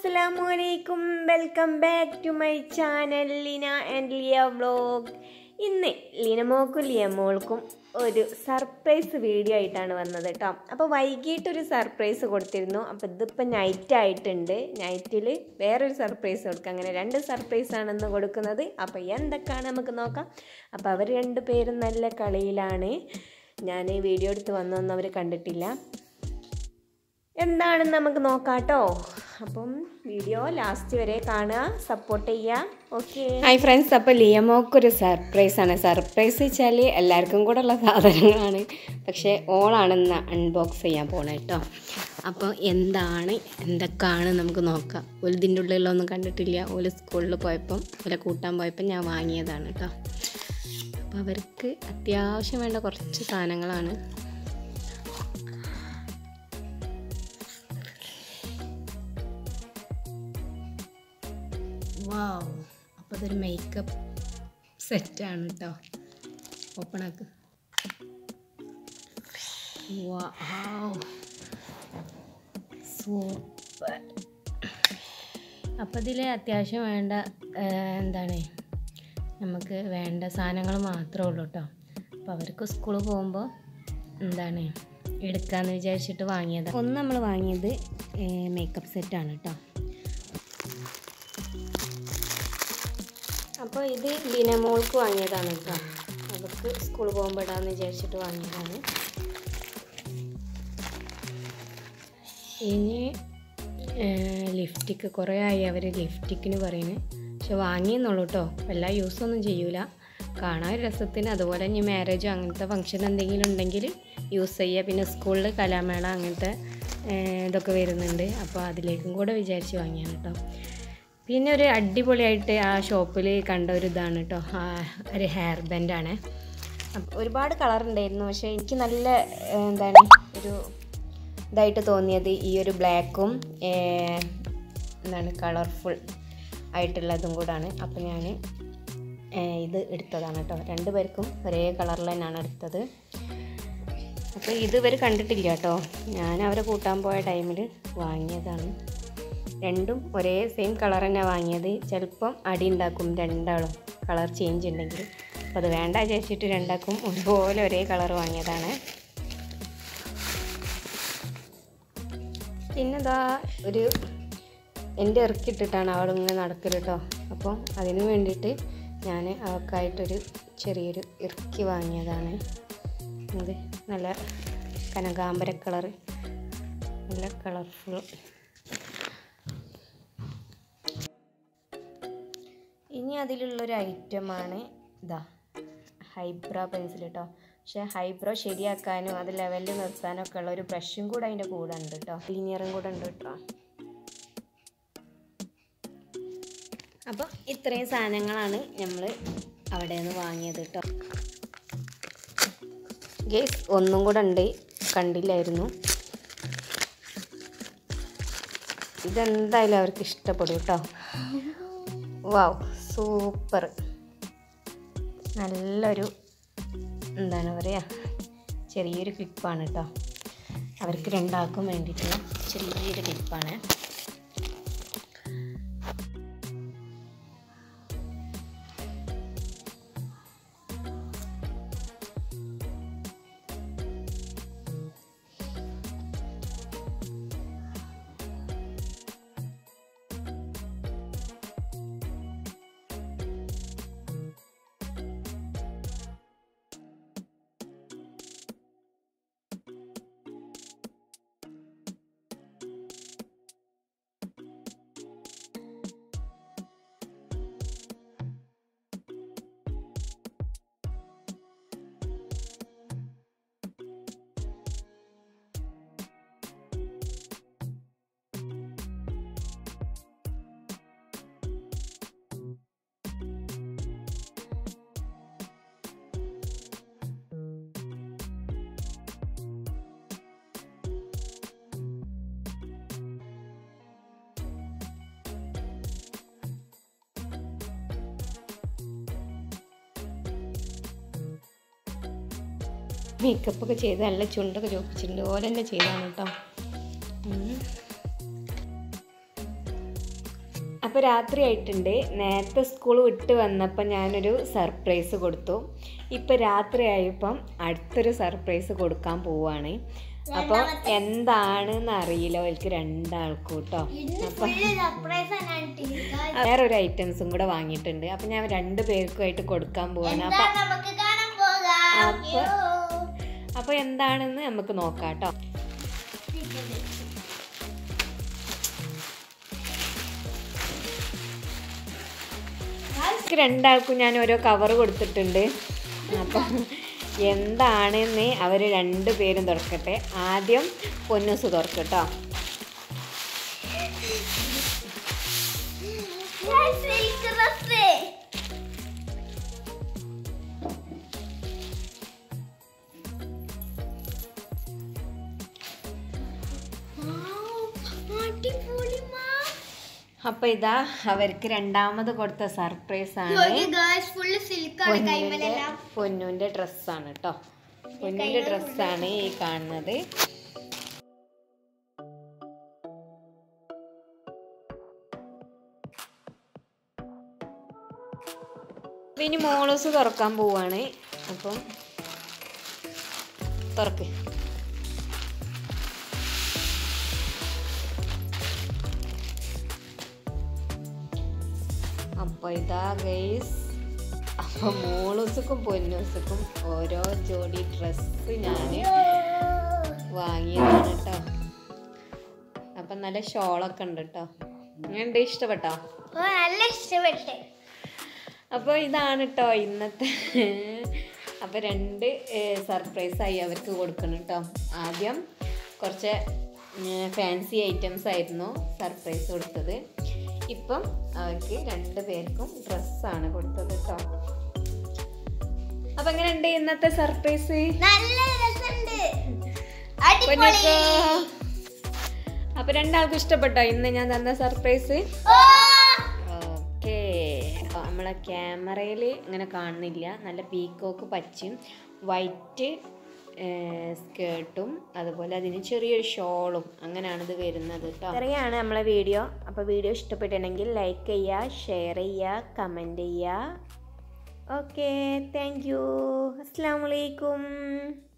അസ്സലാമു അലൈക്കും welcome back to my channel Leena and Liya vlog ഇന്ന് ലീനമോക്കും ലിയമോൾക്കും ഒരു സർപ്രൈസ് വീഡിയോ ആയിട്ടാണ് വന്നത് കേട്ടോ അപ്പോൾ വൈകിട്ടൊരു സർപ്രൈസ് കൊടുത്തിരുന്നു അപ്പോൾ ഇതിപ്പോൾ നൈറ്റ് ആയിട്ടുണ്ട് നൈറ്റിൽ വേറൊരു സർപ്രൈസ് കൊടുക്കുക അങ്ങനെ രണ്ട് സർപ്രൈസ് ആണെന്ന് കൊടുക്കുന്നത് അപ്പോൾ എന്തൊക്കെയാണ് നമുക്ക് നോക്കാം അപ്പോൾ അവർ രണ്ട് പേരും നല്ല കളിയിലാണ് ഞാൻ വീഡിയോ എടുത്ത് വന്നൊന്നും അവർ കണ്ടിട്ടില്ല എന്താണെന്ന് നമുക്ക് നോക്കാം കേട്ടോ അപ്പം വീഡിയോ ലാസ്റ്റ് വരെ കാണുക സപ്പോർട്ട് ചെയ്യുക ഓക്കെ ഹായ് ഫ്രണ്ട്സ് അപ്പോൾ ലിയമോക്കൊരു സർപ്രൈസ് ആണ് സർപ്രൈസ് വെച്ചാൽ എല്ലാവർക്കും കൂടെ ഉള്ള സാധനങ്ങളാണ് പക്ഷേ ഓളാണെന്ന് അൺബോക്സ് ചെയ്യാൻ പോണേ കേട്ടോ അപ്പോൾ എന്താണ് എന്തൊക്കെയാണ് നമുക്ക് നോക്കാം ഒരു ഇതിൻ്റെ ഉള്ളിലൊന്നും കണ്ടിട്ടില്ല ഒരു സ്കൂളിൽ പോയപ്പം ഓലെ കൂട്ടാൻ പോയപ്പം ഞാൻ വാങ്ങിയതാണ് കേട്ടോ അപ്പോൾ അവർക്ക് അത്യാവശ്യം വേണ്ട കുറച്ച് സാധനങ്ങളാണ് വാവ് അപ്പോൾ ഇതൊരു മേക്കപ്പ് സെറ്റാണ് കേട്ടോ ഓപ്പൺ ആക്ക് സൂപ്പർ അപ്പോൾ ഇതിൽ അത്യാവശ്യം വേണ്ട ആ, എന്താണ് നമുക്ക് വേണ്ട സാധനങ്ങൾ മാത്രമേ ഉള്ളൂ കേട്ടോ അപ്പോൾ അവർക്ക് സ്കൂളിൽ പോകുമ്പോൾ എന്താണ് എടുക്കാമെന്ന് വിചാരിച്ചിട്ട് വാങ്ങിയതാണ് ഒന്ന് നമ്മൾ വാങ്ങിയത് മേക്കപ്പ് സെറ്റാണ് കേട്ടോ അപ്പോൾ ഇത് ലിനമോൾക്ക് വാങ്ങിയതാണ് കേട്ടോ അവർക്ക് സ്കൂളിൽ പോകുമ്പോൾ ഇടാമെന്ന് വിചാരിച്ചിട്ട് വാങ്ങിയതാണ് ഇനി ലിഫ്റ്റിക്ക് കുറേ ആയി അവർ ലിഫ്റ്റിക്കിന് പറയുന്നത് പക്ഷെ വാങ്ങിയെന്നുള്ളൂ കേട്ടോ എല്ലാ യൂസൊന്നും ചെയ്യൂല കാണാൻ ഒരു രസത്തിന് അതുപോലെ ഇനി മാരേജോ അങ്ങനത്തെ ഫംഗ്ഷൻ എന്തെങ്കിലും ഉണ്ടെങ്കിൽ യൂസ് ചെയ്യുക പിന്നെ സ്കൂളിൽ കലാമേള അങ്ങനത്തെ ഏഹ്, ഇതൊക്കെ വരുന്നുണ്ട് അപ്പോൾ അതിലേക്കും കൂടെ വിചാരിച്ച് വാങ്ങിയാണ് കേട്ടോ പിന്നെ ഒരു അടിപൊളിയായിട്ട് ആ ഷോപ്പിൽ കണ്ട ഒരു ഇതാണ് കേട്ടോ ആ ഒരു ഹെയർ ബാൻഡാണ് ഒരുപാട് കളർ ഉണ്ടായിരുന്നു പക്ഷേ എനിക്ക് നല്ല ഏഹ്, എന്താണ് ഒരു ഇതായിട്ട് തോന്നിയത് ഈ ഒരു ബ്ലാക്കും എന്താണ് കളർഫുൾ ആയിട്ടുള്ളതും കൂടാണ് അപ്പോൾ ഞാൻ ഇത് എടുത്തതാണ് കേട്ടോ രണ്ട് പേർക്കും ഒരേ കളറിൽ തന്നെയാണ് എടുത്തത് അപ്പോൾ ഇത് ഇവർ കണ്ടിട്ടില്ല കേട്ടോ ഞാൻ അവരെ കൂട്ടാൻ പോയ ടൈമിൽ വാങ്ങിയതാണ് രണ്ടും ഒരേ സെയിം കളർ തന്നെ വാങ്ങിയത് ചിലപ്പം അടി ഉണ്ടാക്കും രണ്ടാളും കളർ ചേഞ്ച് ഉണ്ടെങ്കിൽ അപ്പോൾ അത് വേണ്ട വിചാരിച്ചിട്ട് രണ്ടാക്കും ഒരുപോലെ ഒരേ കളർ വാങ്ങിയതാണ് പിന്നെ ഇതാ ഒരു എൻ്റെ ഇറക്കിയിട്ടിട്ടാണ് അവളിങ്ങനെ നടക്കൽ കേട്ടോ അപ്പം അതിന് വേണ്ടിയിട്ട് ഞാൻ അവൾക്കായിട്ടൊരു ചെറിയൊരു ഇറക്കി വാങ്ങിയതാണ് ഇത് നല്ല കനകാമ്പര കളറ് നല്ല കളർഫുൾ ഇനി അതിലുള്ളൊരു ഐറ്റമാണ് ഇതാ ഹൈബ്രോ പെൻസിൽ കേട്ടോ പക്ഷേ ഹൈബ്രോ ശരിയാക്കാനും അത് ലെവലിൽ നിർത്താനും ഒക്കെ ഉള്ള ഒരു ബ്രഷും കൂടെ അതിൻ്റെ കൂടെ ഉണ്ട് കേട്ടോ ലീനിയറും കൂടെ ഉണ്ട് കേട്ടോ അപ്പോൾ ഇത്രയും സാധനങ്ങളാണ് നമ്മൾ അവിടെ നിന്ന് വാങ്ങിയത് കേട്ടോ ഗേസ് ഒന്നും കൂടെ ഉണ്ട് കണ്ടില്ലായിരുന്നു ഇതെന്തായാലും അവർക്ക് ഇഷ്ടപ്പെടും കേട്ടോ വാവ് സൂപ്പർ നല്ലൊരു എന്താണ് പറയുക ചെറിയൊരു ക്ലിപ്പാണ് കേട്ടോ അവർക്ക് രണ്ടാൾക്കും വേണ്ടിയിട്ടുള്ള ചെറിയൊരു ക്ലിപ്പാണ് മേക്കപ്പ് ഒക്കെ ചെയ്ത് നല്ല ചുണ്ടൊക്കെ ചോപ്പിച്ചിട്ടുണ്ട് ഓല തന്നെ ചെയ്താണ് കേട്ടോ ഉം. അപ്പോൾ രാത്രി ആയിട്ടുണ്ട് നേരത്തെ സ്കൂൾ വിട്ട് വന്നപ്പോൾ ഞാനൊരു സർപ്രൈസ് കൊടുത്തു ഇപ്പം രാത്രി ആയപ്പം അടുത്തൊരു സർപ്രൈസ് കൊടുക്കാൻ പോവാണ് അപ്പോൾ എന്താണെന്ന് അറിയില്ല അവർക്ക് രണ്ടാൾക്കും കേട്ടോ അപ്പം സർപ്രൈസ് ആണ് ഇട്ടിരിക്കുക. വേറൊരു ഐറ്റംസും കൂടെ വാങ്ങിയിട്ടുണ്ട് അപ്പം ഞാൻ രണ്ട് പേർക്കുമായിട്ട് കൊടുക്കാൻ പോവാണ് എന്താ അപ്പം നമുക്ക് കാണാൻ പോകാം അപ്പൊ- അപ്പോൾ എന്താണെന്ന് നമുക്ക് നോക്കാം കേട്ടോ എനിക്ക് രണ്ടാൾക്കും ഞാൻ ഓരോ കവർ കൊടുത്തിട്ടുണ്ട് അപ്പം എന്താണെന്ന് അവർ രണ്ട് പേരും തുറക്കട്ടെ ആദ്യം പൊന്നൂസ് തുറക്കട്ടോ സിൽക്ക് ഡ്രസ് അടിപൊളി മാ അപ്പം ഇതാ അവർക്ക് രണ്ടാമത് കൊടുത്ത സർപ്രൈസ് ആണ് ഗേൾസ് ഫുള്ള് സിൽക്കാണ് പൊന്നുവിന്റെ കൈമലെല്ലാം പൊന്നുവിന്റെ ഡ്രസ്സാണ് കേട്ടോ പൊന്നുവിന്റെ ഡ്രസ്സാണ് ഈ കാണുന്നത് അപ്പൊ ഇനി മോളൂസ് തുറക്കാൻ പോവാണ് അപ്പം തുറക്ക് അപ്പൊ ഇതാ ഗൈസ് അപ്പൊ മോളൂസുക്കും പൊന്നൂസുക്കും ഓരോ ജോഡി ഡ്രസ്സ് ഞാൻ വാങ്ങിയതാണ് കേട്ടോ അപ്പൊ നല്ല ഷോളൊക്കെ ഉണ്ട് കേട്ടോ ഞാൻ ഇഷ്ടപ്പെട്ടോ ഓ നല്ല ഇഷ്ടപ്പെട്ടെ അപ്പോൾ ഇതാണ് കേട്ടോ ഇന്നത്തെ അപ്പോൾ രണ്ട് സർപ്രൈസ് ആയി അവർക്ക് കൊടുക്കണം കേട്ടോ ആദ്യം കുറച്ച് ഫാൻസി ഐറ്റംസ് ആയിരുന്നു സർപ്രൈസ് കൊടുത്തത് ഇപ്പം അവർക്ക് രണ്ട് പേർക്കും ഡ്രസ്സാണ് കൊടുത്തത് കേട്ടോ അപ്പം എങ്ങനെയുണ്ട് ഇന്നത്തെ സർപ്രൈസ് നല്ല രസമുണ്ട് അടിപൊളി അപ്പൊ രണ്ടാൾക്കും ഇഷ്ടപ്പെട്ടോ ഇന്ന് ഞാൻ തന്ന സർപ്രൈസ് ഓ ഓക്കേ നമ്മളെ ക്യാമറയിൽ ഇങ്ങനെ കാണുന്നില്ല നല്ല പീക്കോക്ക് പച്ചയും വൈറ്റ് സ്കേർട്ടും അതുപോലെ അതിന് ചെറിയൊരു ഷോളും അങ്ങനെയാണ് ഇത് വരുന്നത് കേട്ടോ ഇത്രയാണ് നമ്മളെ വീഡിയോ അപ്പോൾ വീഡിയോ ഇഷ്ടപ്പെട്ടിട്ടുണ്ടെങ്കിൽ ലൈക്ക് ചെയ്യുക ഷെയർ ചെയ്യുക കമൻറ്റ് ചെയ്യുക ഓക്കെ താങ്ക് യു അസ്സാം വലൈക്കും